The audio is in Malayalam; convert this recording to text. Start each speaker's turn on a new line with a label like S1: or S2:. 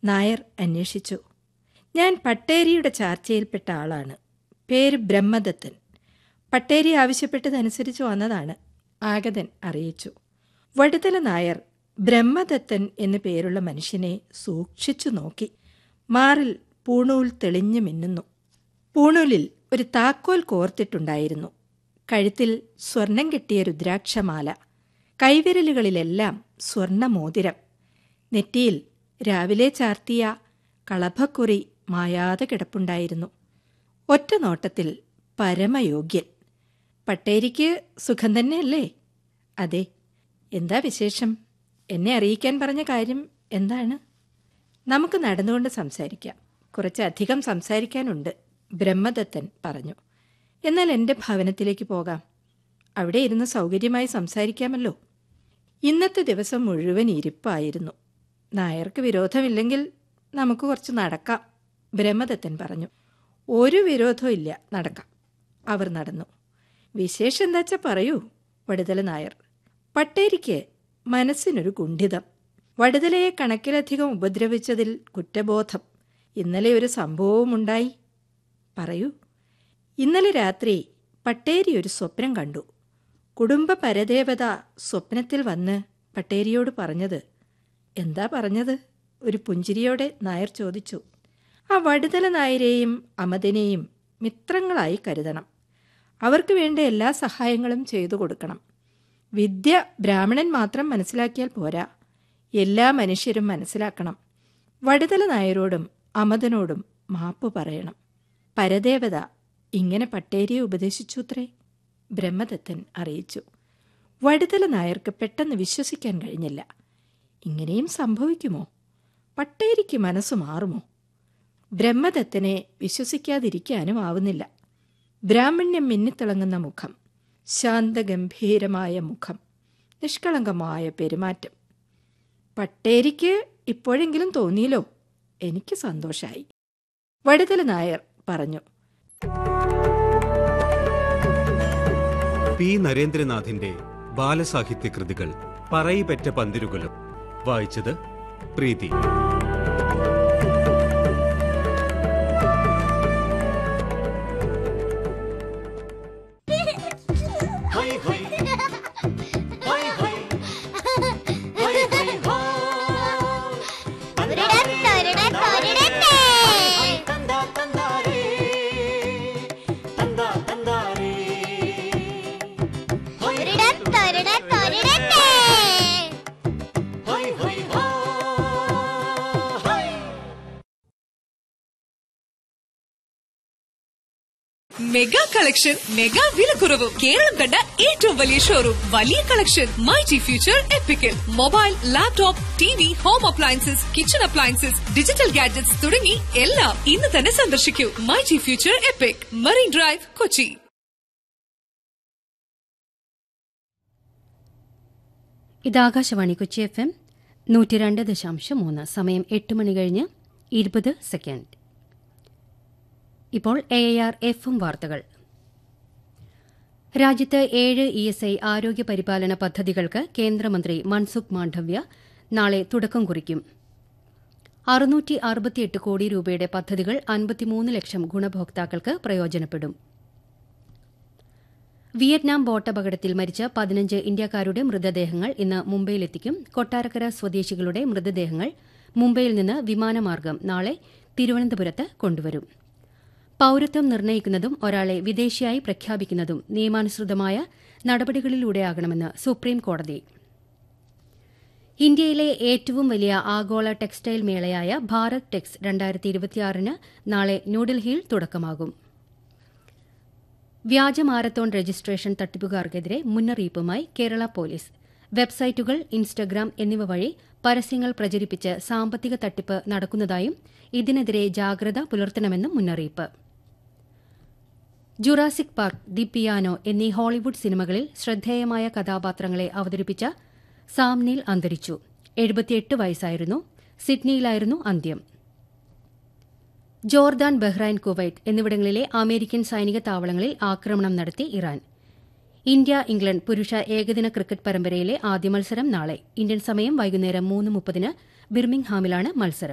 S1: നായർ അന്വേഷിച്ചു ഞാൻ പട്ടേരിയുടെ ചാർച്ചയിൽപ്പെട്ട ആളാണ് പേര് ബ്രഹ്മദത്തൻ പട്ടേരി ആവശ്യപ്പെട്ടതനുസരിച്ച് വന്നതാണ് ആഗതൻ അറിയിച്ചു വടുതല നായർ ബ്രഹ്മദത്തൻ എന്നു പേരുള്ള മനുഷ്യനെ സൂക്ഷിച്ചു നോക്കി മാറിൽ പൂണൂൽ തെളിഞ്ഞു മിന്നുന്നു പൂണൂലിൽ ഒരു താക്കോൽ കോർത്തിട്ടുണ്ടായിരുന്നു കഴുത്തിൽ സ്വർണം കെട്ടിയ രുദ്രാക്ഷമാല കൈവിരലുകളിലെല്ലാം സ്വർണമോതിരം നെറ്റിയിൽ രാവിലെ ചാർത്തിയ കളഭക്കുറി മായാതെ കിടപ്പുണ്ടായിരുന്നു ഒറ്റ നോട്ടത്തിൽ പരമയോഗ്യൻ പട്ടേരിക്ക് സുഖം തന്നെയല്ലേ അതെ എന്താ വിശേഷം എന്നെ അറിയിക്കാൻ പറഞ്ഞ കാര്യം എന്താണ് നമുക്ക് നടന്നുകൊണ്ട് സംസാരിക്കാം കുറച്ചധികം സംസാരിക്കാനുണ്ട് ബ്രഹ്മദത്തൻ പറഞ്ഞു എന്നാൽ എൻ്റെ ഭവനത്തിലേക്ക് പോകാം അവിടെ ഇരുന്ന് സൗകര്യമായി സംസാരിക്കാമല്ലോ ഇന്നത്തെ ദിവസം മുഴുവൻ ഇരിപ്പായിരുന്നു നായർക്ക് വിരോധമില്ലെങ്കിൽ നമുക്ക് കുറച്ച് നടക്കാം ബ്രഹ്മദത്തൻ പറഞ്ഞു ഒരു വിരോധവും ഇല്ല നടക്കാം അവർ നടന്നു വിശേഷം എന്താച്ചാ പറയൂ വടുതല നായർ പട്ടേരിക്ക് മനസ്സിനൊരു കുണ്ഠിതം വടുതലയെ കണക്കിലധികം ഉപദ്രവിച്ചതിൽ കുറ്റബോധം ഇന്നലെ ഒരു സംഭവവുമുണ്ടായി പറയൂ ഇന്നലെ രാത്രി പട്ടേരി ഒരു സ്വപ്നം കണ്ടു കുടുംബ പരദേവത സ്വപ്നത്തിൽ വന്ന് പട്ടേരിയോട് പറഞ്ഞത് എന്താ പറഞ്ഞത് ഒരു പുഞ്ചിരിയോടെ നായർ ചോദിച്ചു ആ വടുതല നായരെയും അമതിനെയും മിത്രങ്ങളായി കരുതണം അവർക്ക് വേണ്ട എല്ലാ സഹായങ്ങളും ചെയ്തു കൊടുക്കണം വിദ്യ ബ്രാഹ്മണൻ മാത്രം മനസ്സിലാക്കിയാൽ പോരാ എല്ലാ മനുഷ്യരും മനസ്സിലാക്കണം വടുതല നായരോടും അമതനോടും മാപ്പ് പറയണം പരദേവത ഇങ്ങനെ പട്ടേരിയെ ഉപദേശിച്ചുത്രേ ബ്രഹ്മദത്തൻ അറിയിച്ചു വടുതല നായർക്ക് പെട്ടെന്ന് വിശ്വസിക്കാൻ കഴിഞ്ഞില്ല ഇങ്ങനെയും സംഭവിക്കുമോ പട്ടേരിക്ക് മനസ്സ് മാറുമോ ബ്രഹ്മദത്തനെ വിശ്വസിക്കാതിരിക്കാനും ആവുന്നില്ല ബ്രാഹ്മണ്യം മിന്നിത്തിളങ്ങുന്ന മുഖം ശാന്തഗംഭീരമായ മുഖം നിഷ്കളങ്കമായ പെരുമാറ്റം പട്ടേരിക്ക് ഇപ്പോഴെങ്കിലും തോന്നിയല്ലോ എനിക്ക് സന്തോഷായി വടുതല നായർ പറഞ്ഞു
S2: പി നരേന്ദ്രനാഥിന്റെ ബാലസാഹിത്യ കൃതികൾ പറയിപെറ്റ പന്തിരുകുലം വായിച്ചത് പ്രീതി
S3: മെഗാ കളക്ഷൻ മെഗാ വിലക്കുറവും കേരളം കണ്ട ഏറ്റവും വലിയ ഷോറൂം വലിയ collection my G future epical mobile laptop T V home appliances kitchen appliances digital gadgets തുടങ്ങി എല്ലാം ഇന്ന് തന്നെ സന്ദർശിക്കൂ my G future epic marine drive Kochi
S4: ഇത് ആകാശവാണി കൊച്ചി എഫ് എം നൂറ്റി രണ്ട് ദശാംശം മൂന്ന് സമയം എട്ട് മണി കഴിഞ്ഞ് ഇരുപത് സെക്കൻഡ് ഇപ്പോൾ എ ആർ എഫും വാർത്തകൾ രാജ്യത്ത് ഏഴ് ഇ എസ് ഐ ആരോഗ്യ പരിപാലന പദ്ധതികൾക്ക് കേന്ദ്രമന്ത്രി മൻസുഖ് മാണ്ഡവ്യ നാളെ തുടക്കം കുറിക്കും അറുന്നൂറ്റി അറുപത്തിയെട്ട് കോടി രൂപയുടെ പദ്ധതികൾ അൻപത്തിമൂന്ന് ലക്ഷം ഗുണഭോക്താക്കൾക്ക് പ്രയോജനപ്പെടും വിയറ്റ്നാം ബോട്ടപകടത്തിൽ മരിച്ച പതിനഞ്ച് ഇന്ത്യക്കാരുടെ മൃതദേഹങ്ങൾ ഇന്ന് മുംബൈയിലെത്തിക്കും കൊട്ടാരക്കര സ്വദേശികളുടെ മൃതദേഹങ്ങൾ മുംബൈയിൽ നിന്ന് വിമാനമാർഗം നാളെ തിരുവനന്തപുരത്ത് കൊണ്ടുവരും പൌരത്വം നിർണ്ണയിക്കുന്നതും ഒരാളെ വിദേശിയായി പ്രഖ്യാപിക്കുന്നതും നിയമാനുസൃതമായ നടപടികളിലൂടെയാകണമെന്ന് സുപ്രീം കോടതി ഇന്ത്യയിലെ ഏറ്റവും വലിയ ആഗോള ടെക്സ്റ്റൈൽ മേളയായ ഭാരത് ടെക്സ് രണ്ടായിരത്തി ഇരുപത്തിയാറിന് നാളെ ന്യൂഡൽഹിയിൽ തുടക്കമാകും വ്യാജ മാരത്തോൺ രജിസ്ട്രേഷൻ തട്ടിപ്പുകാർക്കെതിരെ മുന്നറിയിപ്പുമായി കേരള പോലീസ് വെബ്സൈറ്റുകൾ ഇൻസ്റ്റഗ്രാം എന്നിവ വഴി പരസ്യങ്ങൾ പ്രചരിപ്പിച്ച് സാമ്പത്തിക തട്ടിപ്പ് നടക്കുന്നതായും ഇതിനെതിരെ ജാഗ്രത പുലർത്തണമെന്നും മുന്നറിയിപ്പ് ജുറാസിക് പാർക്ക് ദി പിയാനോ എന്നീ ഹോളിവുഡ് സിനിമകളിൽ ശ്രദ്ധേയമായ കഥാപാത്രങ്ങളെ അവതരിപ്പിച്ച സാംനീൽ അന്തരിച്ചു എഴുപത്തിയെട്ട് വയസ്സായിരുന്നു സിഡ്നിയിലായിരുന്നു അന്ത്യം ജോർദാൻ ബഹ്റൈൻ കുവൈറ്റ് എന്നിവിടങ്ങളിലെ അമേരിക്കൻ സൈനിക താവളങ്ങളിൽ ആക്രമണം നടത്തി ഇറാൻ ഇന്ത്യ ഇംഗ്ലണ്ട് പുരുഷ ഏകദിന ക്രിക്കറ്റ് പരമ്പരയിലെ ആദ്യ മത്സരം നാളെ ഇന്ത്യൻ സമയം വൈകുന്നേരം മൂന്ന് മുപ്പതിന് ബിർമിംഗ്ഹാമിലാണ് മത്സരം